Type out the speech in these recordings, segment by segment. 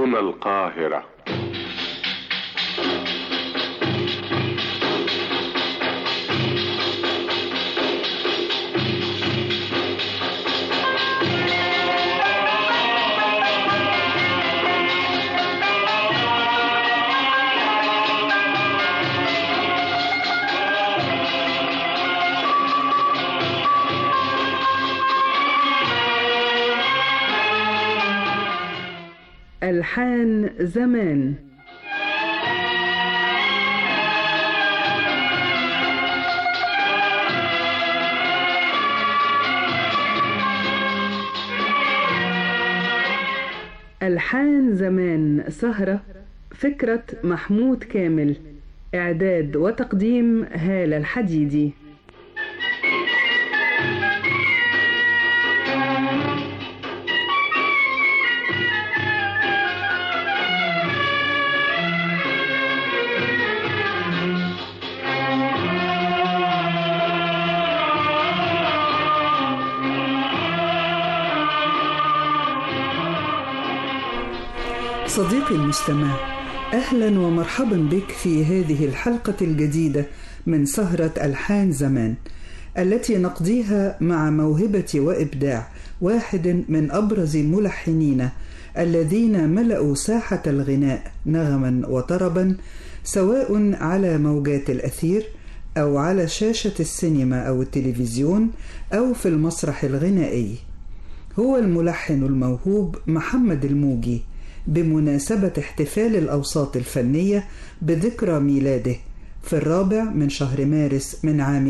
هنا القاهرة ألحان زمان ألحان زمان سهرة فكرة محمود كامل إعداد وتقديم هالة الحديدي صديقي المستمع اهلا ومرحبا بك في هذه الحلقه الجديده من سهره الحان زمان التي نقضيها مع موهبه وابداع واحد من ابرز ملحنينا الذين ملأوا ساحه الغناء نغما وطربا سواء على موجات الاثير او على شاشه السينما او التلفزيون او في المسرح الغنائي هو الملحن الموهوب محمد الموجي بمناسبة احتفال الأوساط الفنية بذكرى ميلاده في الرابع من شهر مارس من عام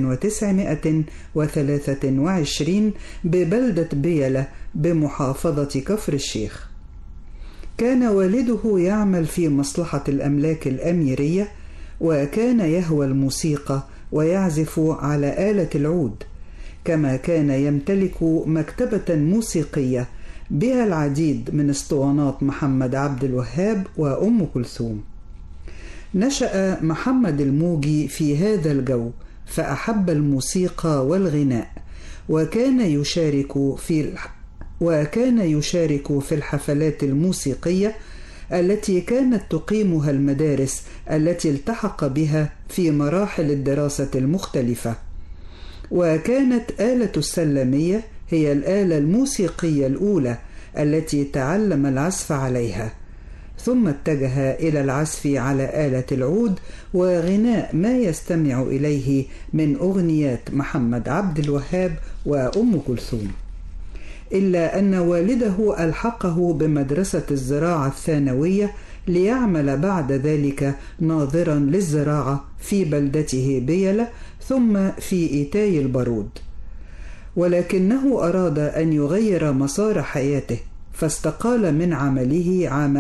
1923 ببلدة بيلة بمحافظة كفر الشيخ. كان والده يعمل في مصلحة الأملاك الأميرية وكان يهوى الموسيقى ويعزف على آلة العود، كما كان يمتلك مكتبة موسيقية بها العديد من اسطوانات محمد عبد الوهاب وأم كلثوم. نشأ محمد الموجي في هذا الجو فأحب الموسيقى والغناء وكان يشارك في وكان يشارك في الحفلات الموسيقية التي كانت تقيمها المدارس التي التحق بها في مراحل الدراسة المختلفة. وكانت آلة السلمية هي الآلة الموسيقية الأولى التي تعلم العزف عليها ثم اتجه إلى العزف على آلة العود وغناء ما يستمع إليه من أغنيات محمد عبد الوهاب وأم كلثوم إلا أن والده ألحقه بمدرسة الزراعة الثانوية ليعمل بعد ذلك ناظرا للزراعة في بلدته بيلة ثم في إيتاي البارود ولكنه أراد أن يغير مسار حياته فاستقال من عمله عام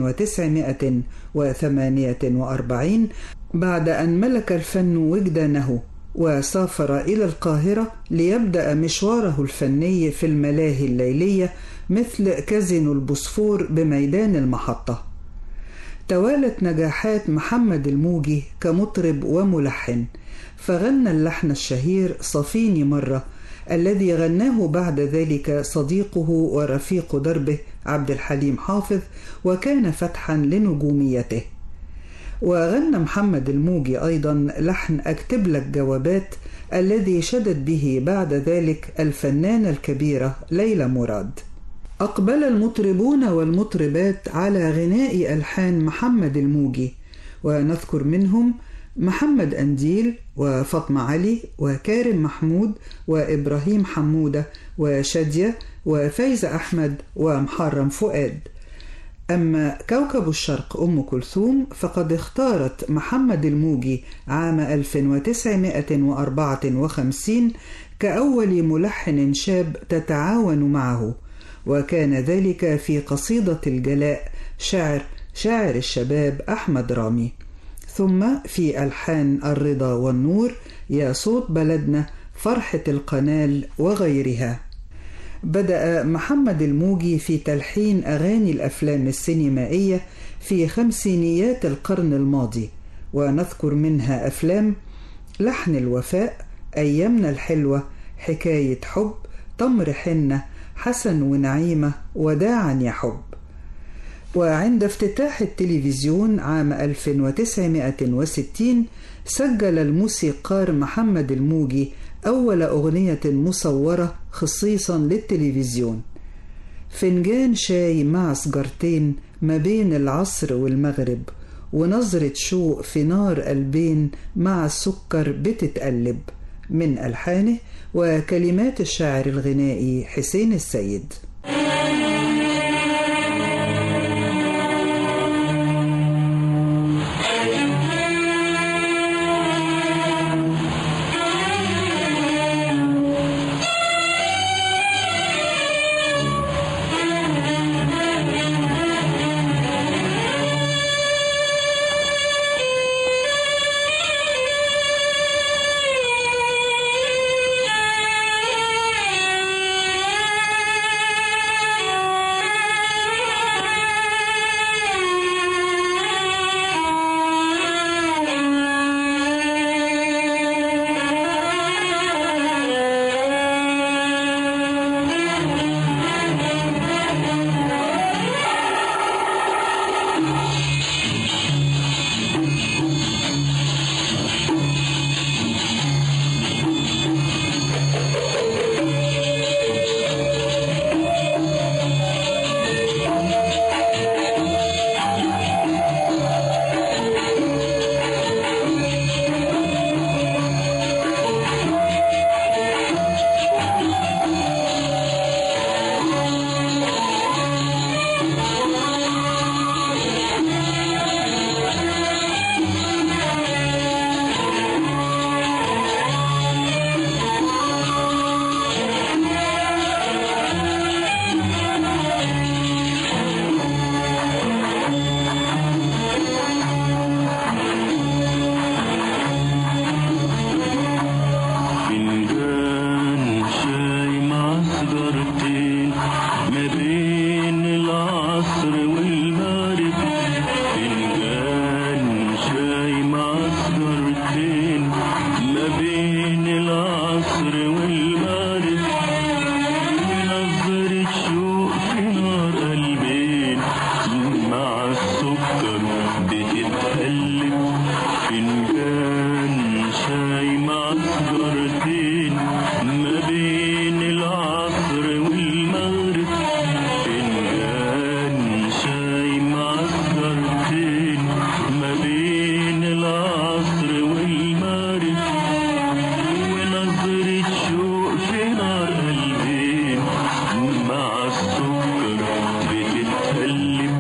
1948 بعد أن ملك الفن وجدانه وسافر إلى القاهرة ليبدأ مشواره الفني في الملاهي الليلية مثل كازينو البوسفور بميدان المحطة. توالت نجاحات محمد الموجي كمطرب وملحن فغنى اللحن الشهير صفيني مره الذي غناه بعد ذلك صديقه ورفيق دربه عبد الحليم حافظ وكان فتحا لنجوميته وغنى محمد الموجي أيضا لحن أكتب لك جوابات الذي شدت به بعد ذلك الفنانة الكبيرة ليلى مراد أقبل المطربون والمطربات على غناء ألحان محمد الموجي ونذكر منهم محمد أنديل وفاطمة علي وكارم محمود وإبراهيم حمودة وشادية وفايزة أحمد ومحرم فؤاد أما كوكب الشرق أم كلثوم فقد اختارت محمد الموجي عام 1954 كأول ملحن شاب تتعاون معه وكان ذلك في قصيدة الجلاء شعر شاعر الشباب أحمد رامي ثم في ألحان الرضا والنور يا صوت بلدنا فرحة القنال وغيرها بدأ محمد الموجي في تلحين أغاني الأفلام السينمائية في خمسينيات القرن الماضي ونذكر منها أفلام لحن الوفاء أيامنا الحلوة حكاية حب تمر حنة حسن ونعيمة وداعا يا حب وعند افتتاح التلفزيون عام 1960 سجل الموسيقار محمد الموجي أول أغنية مصورة خصيصا للتلفزيون فنجان شاي مع سجارتين ما بين العصر والمغرب ونظرة شوق في نار قلبين مع السكر بتتقلب من ألحانه وكلمات الشاعر الغنائي حسين السيد فنجان شاي مع سجارتين ما بين العصر والمغرب فنجان شاي مع سجارتين ما بين العصر والمغرب نظرة شوق في نار قلبين مع السكر بتتقلب فنجان شاي مع سجارتين ما بين العصر والمغرب فنجان شاي مع سجارتين ما بين العصر والمغرب ونظرة شوق في نار قلبين مع السكر بتتقلب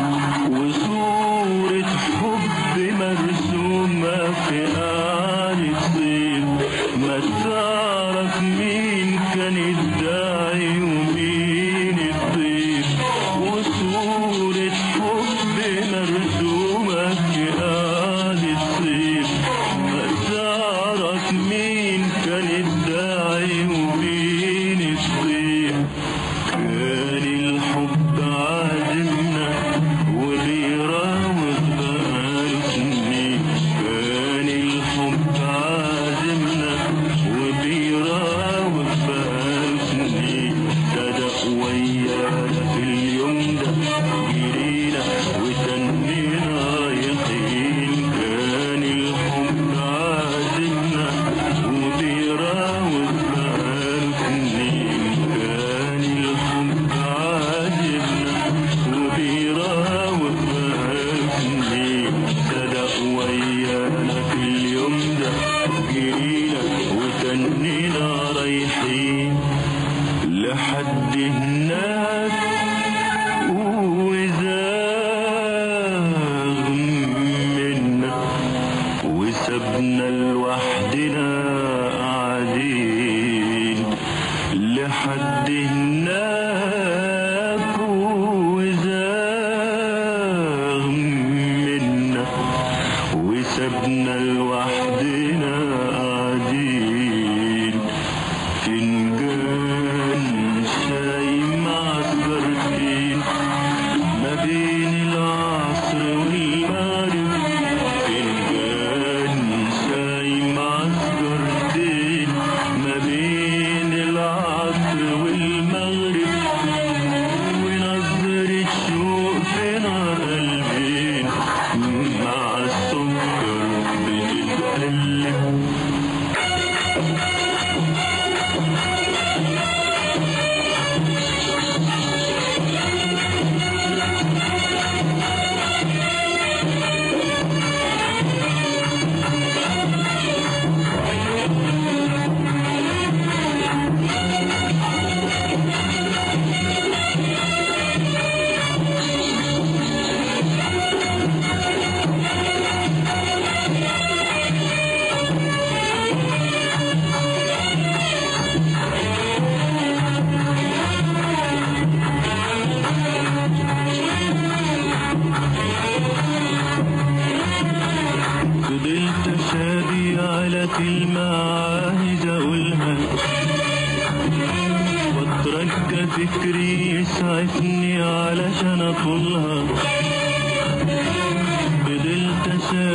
وصورة حب مرسومة في قعدة صيف ما تعرف مين كان الداعي ومين الضيف وصورة حب مرسومة في قعدة صيف ما تعرف مين كان الداعي ومين الضيف كان الحب عازمنا وبيراوغ بقاله سنين كان الحب عازمنا وبيراوغ بقاله سنين صدق ويانا في اليوم ده جري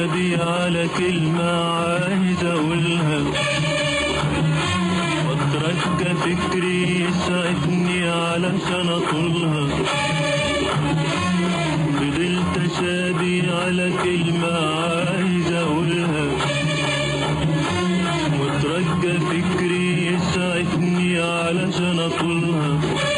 شابي على كلمة عايز أقولها واترجى فكري يسعدني علشان أطولها فضلت شابي على كلمة عايز أقولها واترجى فكري يسعدني علشان أطولها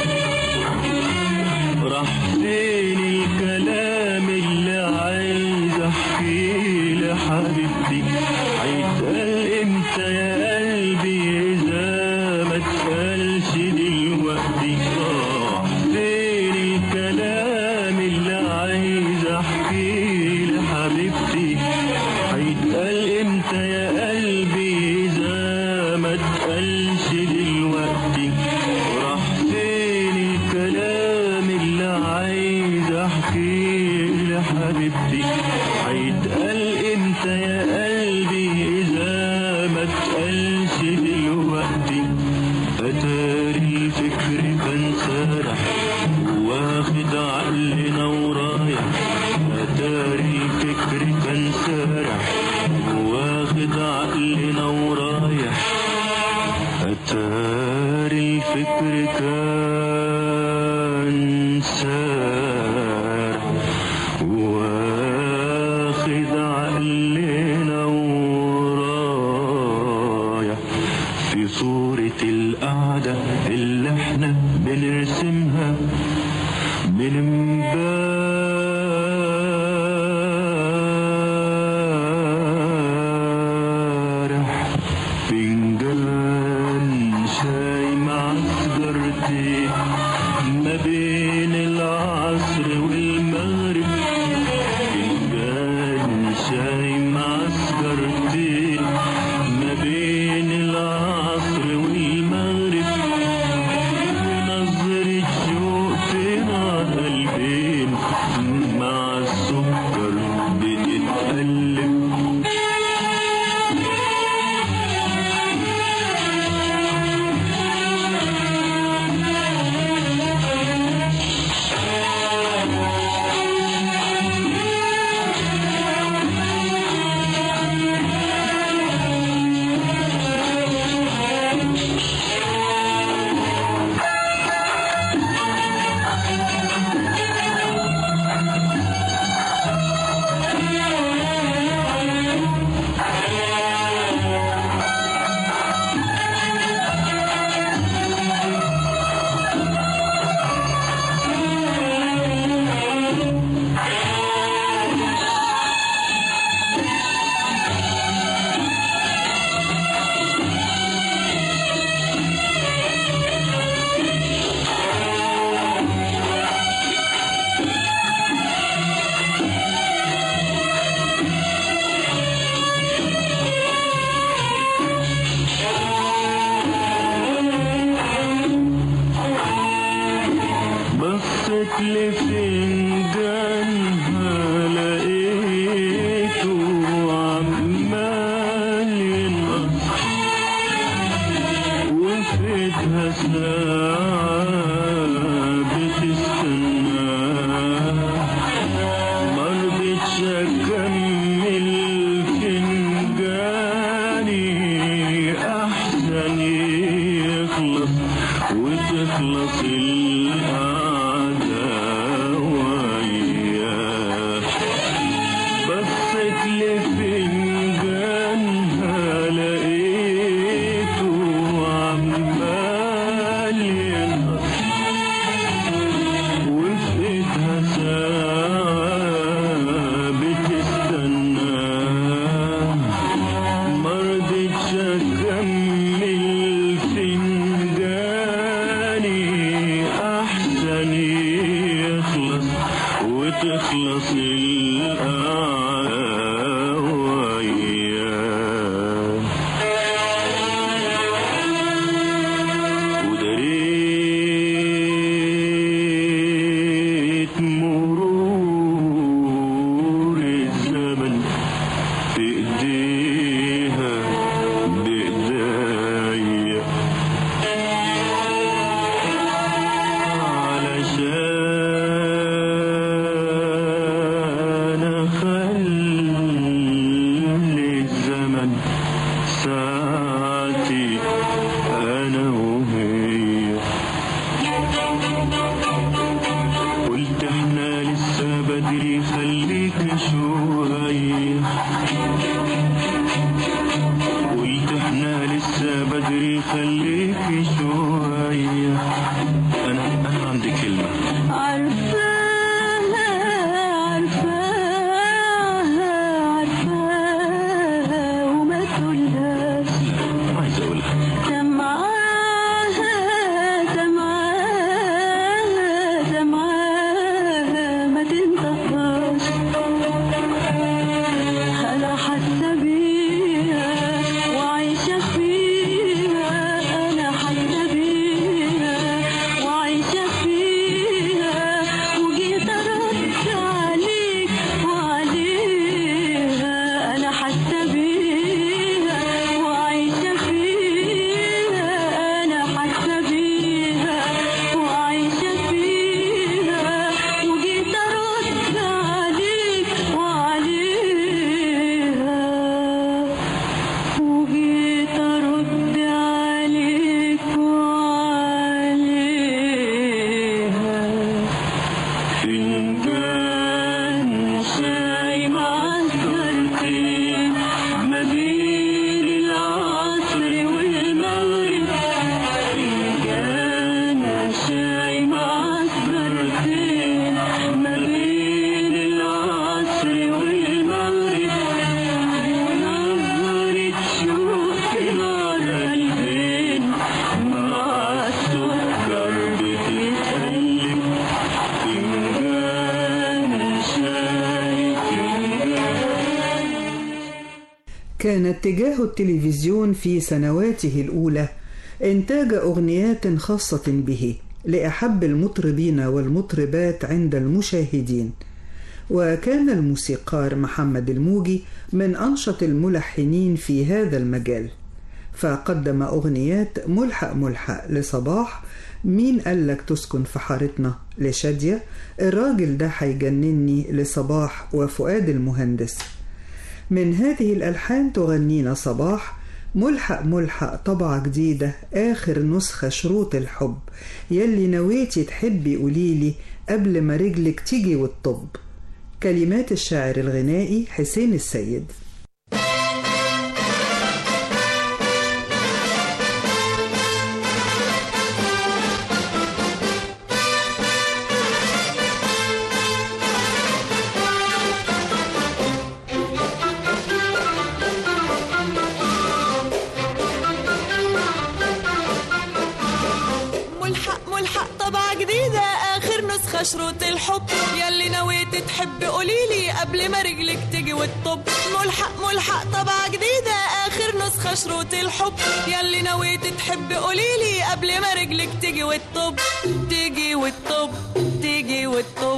راح فين الكلام اللي عايز احكيه لحبيبتي هيتقال امتى يا قلبي اذا ما اتقالش دلوقتي راح فين الكلام اللي عايز احكيه لحبيبتي هيتقال امتى يا قلبي اذا ما اتقالش دلوقتي راح فين الكلام اللي عايز احكيه لحبيبتي هيتقال امتى يا قلبي اذا ما اتقالش دلوقتي اتاري الفكر كان سارح واخد عقلنا ورايح اتاري الفكر كان سارح واخد عقلنا ورايح أتاري الفكر كان سارح واخد عقلنا ورايح في صورة القعدة اللي احنا بنرسمها من امبارح فنجان شاي مع سجارتي ما بين العصر والمغرب فنجان شاي مع سجارتي ما بين العصر والمغرب نظرة شوق فينا قلبين مع السكر بتتقلب بصت لفنجانها لقيته عمال ينقص وفيتها ساعة بتستنى مرضتش أكمل فنجاني أحسن يخلص وتخلص القعدة وياه بصت لفنجانها لقيته عمال ينقص وفقتها ساعة بتستنى مرضتش أكمل فنجاني أحسن يخلص وتخلص القعدة وياه ودريت مرور الزمن في ايديها بايديا علشان بدري خليك شوية قلت احنا لسه بدري خليك شوية انا انا عندي كلمة عارفاها عارفاها عارفاها وما تقولهاش ما عايز اقولها سمعاها سمعاها سمعاها ما تنطقهاش أنا حاسة بيها وعايشة فيها أنا حاسة بيها وعايشة فيها وجيت أرد عليك وعليها أنا حاسة بيها وعايشة فيها أنا حاسة بيها وعايشة فيها وجيت أرد عليك وعليها وجيت أرد عليك وعليها فنجان شاي معسكرتين ما بين العصر والمغرب فنجان شاي معسكرتين ما بين العصر والمغرب ونظرة شوق نار قلبين مع السكر بتتقلب فنجان شاي فنجان كان اتجاه التلفزيون في سنواته الأولى إنتاج أغنيات خاصة به لأحب المطربين والمطربات عند المشاهدين وكان الموسيقار محمد الموجي من أنشط الملحنين في هذا المجال فقدم أغنيات ملحق ملحق لصباح مين قالك تسكن في حارتنا لشادية الراجل ده هيجنني لصباح وفؤاد المهندس من هذه الألحان تغنينا صباح ملحق ملحق طبعة جديدة آخر نسخة شروط الحب يلي نويتي تحبي قوليلي قبل ما رجلك تيجي والطب كلمات الشاعر الغنائي حسين السيد ملحق ملحق طبعة جديدة آخر نسخة شروط الحب يلي نويت تحب قوليلي قبل ما رجلك تجي والطب ملحق ملحق طبعة جديدة آخر نسخة شروط الحب يلي نويت تحب قوليلي قبل ما رجلك تجي والطب تيجي والطب تيجي والطب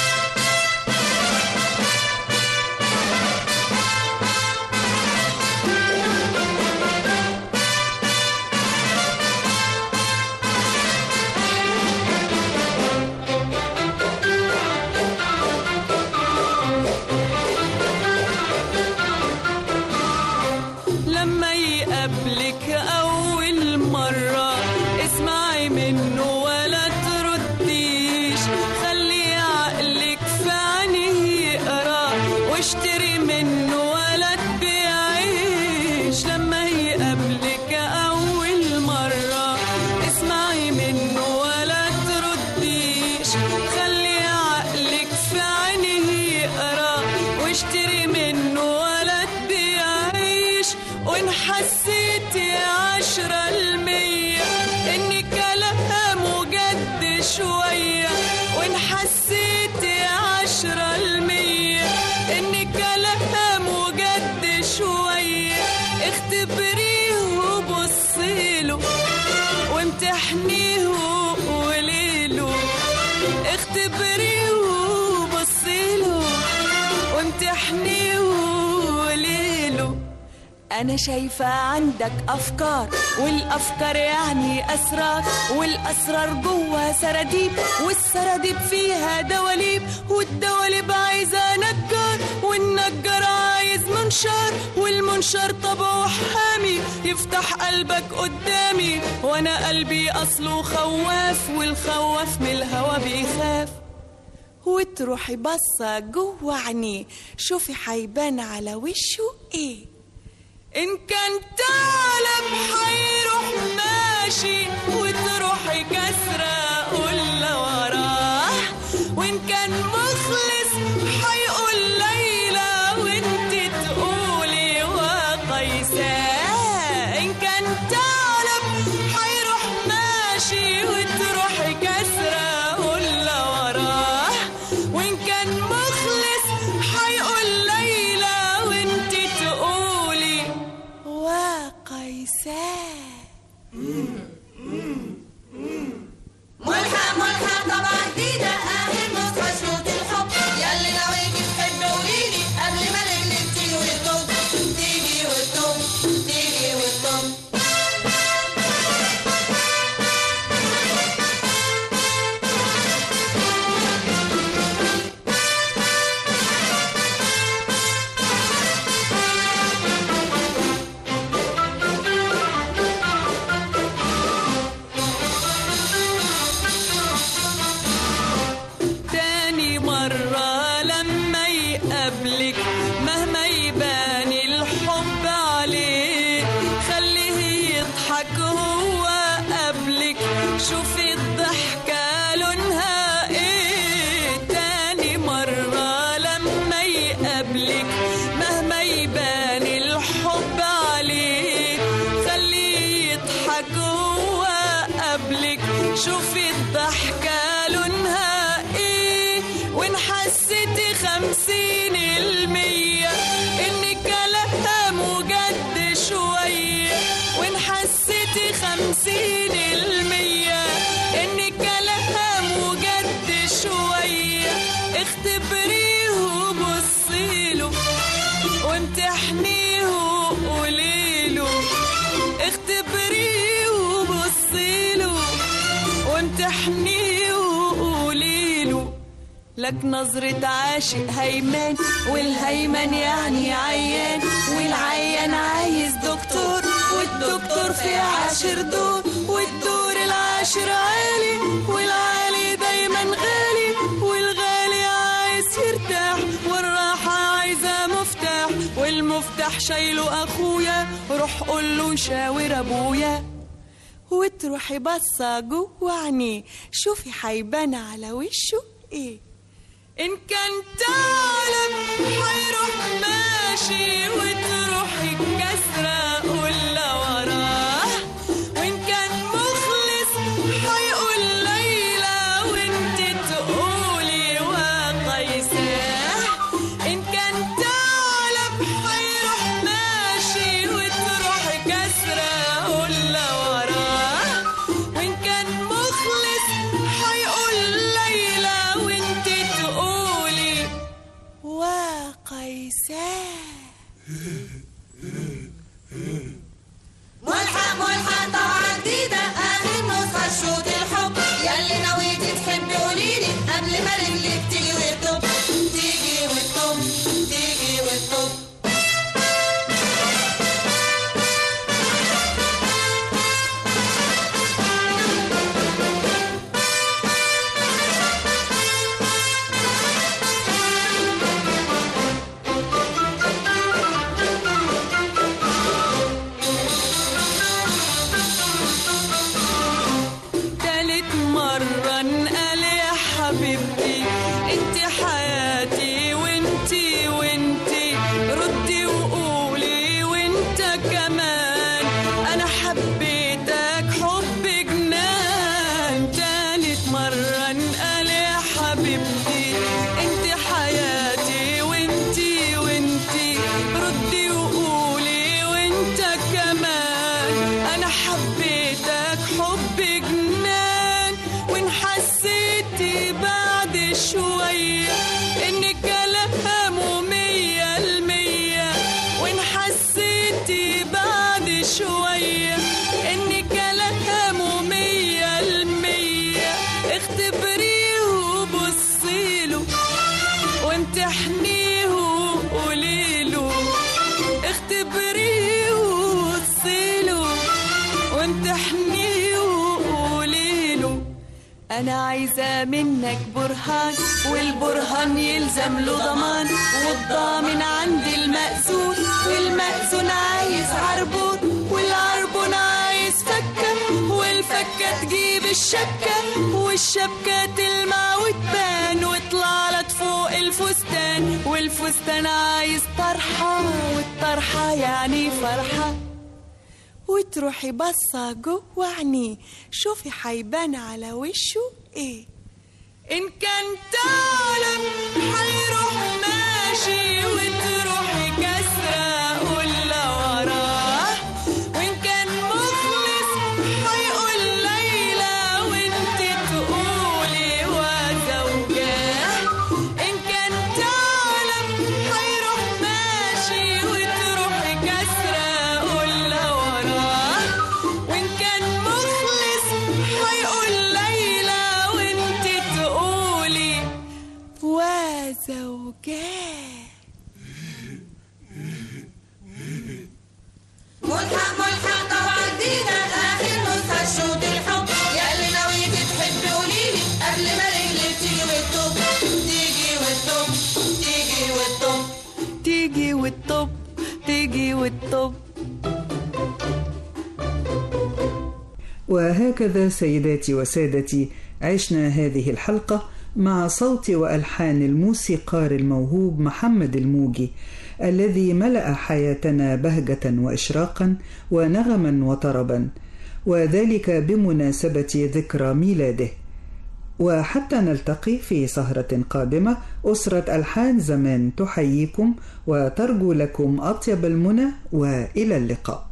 لما يقابلك أول مرة اسمعي منه ولا ترديش خلي عقلك في عينيه يقرا واشتري منه ولا تبيعيش لما يقابلك أول مرة اسمعي منه ولا ترديش خلي عقلك في عينيه يقرا واشتري منه ولا تبيعيش وان حسيتي عشرة المية ان كلامه جد شوية وان حسيتي عشرة المية ان كلامه جد شوية اختبريه وبصيله وامتحنيه وقوليله اختبريه وبصيله وامتحنيه وقوليله أنا شايفة عندك أفكار والأفكار يعني أسرار والأسرار جوه سراديب والسراديب فيها دواليب والدواليب عايزة نجار والنجار عايز منشار والمنشار طبعه حامي يفتح قلبك قدامي وأنا قلبي أصله خواف والخواف من الهوا بيخاف وتروحي بصة جوه عينيه شوفي حيبان على وشه ايه ان كان ثعلب حيروح ماشي وتروحي كسرة قلة وراه وان كان مخلص حيقول ليلى وانت تقولي وقيساه ان كان ثعلب حيروح ماشي وتروحي كسرة قلة وراه وان كان مخلص حيقول ليلى وانت تقولي وقيساه ملحق ملحق طبعا جديدة آخر نسخة شروط الحب ياللي ناويكي تحبي قوليلي قبل ما رجلك تيجي وتطب تيجي وتطب تيجي وتطب تاني مرة لما يقابلك مهما يبان الحب عليه خليه يضحك هو قبلك شوفي الضحكة لونها ايه تاني مرة لما يقابلك مهما يبان الحب عليه خليه يضحك هو قبلك شوفي الضحكة لونها ايه وان حسيتي خمسين المية ان كلامه جد شوية وان حسيتي خمسين المية ان كلامه جد شوية اختبريه وبصيله وامتحنيه وقوليله اختبريه وبصيله وامتحنيه وقوليله لك نظرة عاشق هيمان والهيمن يعني عيان والعيان عايز دكتور والدكتور في عاشر دور والدور العاشر عالي والعالي دايما غالي والغالي عايز يرتاح والراحة عايزة مفتاح والمفتاح شايله أخويا روح قوله شاور أبويا وتروحي بصة جوه عينيه شوفي حيبان على وشه ايه ان كان ثعلب حيروح ماشي وتروحي كسرة قلة وراه وان كان مخلص حيقول ليلى وانت تقولي وقيساه ان كان ثعلب حيروح ماشي وتروحي كسرة قلة وراه وان كان مخلص حيقول ليلى وانت تقولي وقيساه ملحق ملحق طبعا جديدة آخر نسخة شروط الحب ياللي ناويتي تحبي قوليلي قبل ما رجلك تيجي وتطب تيجي وتطب تيجي وتطب تالت مرة انقل يا حبيبتي انت حياتي وانتي وانتي ردي وقولي وانت كمان انا حبيتك حب جنان تالت مرة انقل يا حبيبتي انت حياتي وانتي وانتي ردي وقولي وانت كمان انا حبيتك حب جنان وان حسيتي بعد شوية ان كلامه مية المية وان حسيتي بعد شوية ان كلامه مية المية اختبريه وبصيله وامتحنيه وقوليله اختبريه وبصيله وامتحنيه وقوليله انا عايزة منك برهان والبرهان يلزم له ضمان والضامن عند المأذون المأذون عايز عربون والعربون عايز فكة والفكة تجيب الشبكة والشبكة تلمع وتبان ويطلع لك فوق الفستان والفستان عايز طرحة والطرحة يعني فرحة وتروحي بصة جوه عينيه شوفي حيبان على وشه ايه ان كان تعلم حيروح ماشي وتروحي كسرة قولة وراه وان كان مخلص حيقول ليلى وانت تقولي وزوجاه ان كان تعلم حيروح ماشي وتروحي كسرة قولة وراه وان كان مخلص حيقول ليلى وانت تقولي وزوجاه ملحق ملحق طبعا جديدة آخر نسخة شوط الحب ياللي ناوية تحبي قوليلي قبل ما رجلك تيجي والطب تيجي والطب تيجي والطب تيجي والطب تيجي والطب وهكذا سيداتي وسادتي عشنا هذه الحلقة مع صوت وألحان الموسيقار الموهوب محمد الموجي الذي ملأ حياتنا بهجة وإشراقا ونغما وطربا وذلك بمناسبة ذكرى ميلاده وحتى نلتقي في سهرة قادمة أسرة ألحان زمان تحييكم وترجو لكم أطيب المنى وإلى اللقاء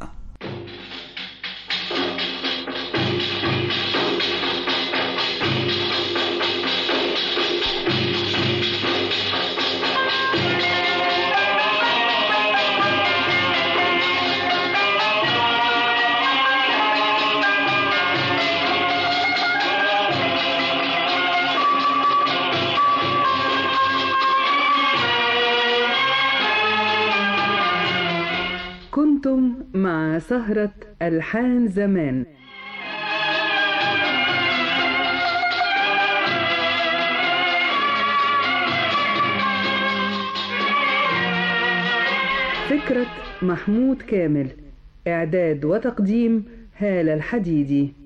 كنتم مع سهرة ألحان زمان فكرة محمود كامل إعداد وتقديم هالة الحديدي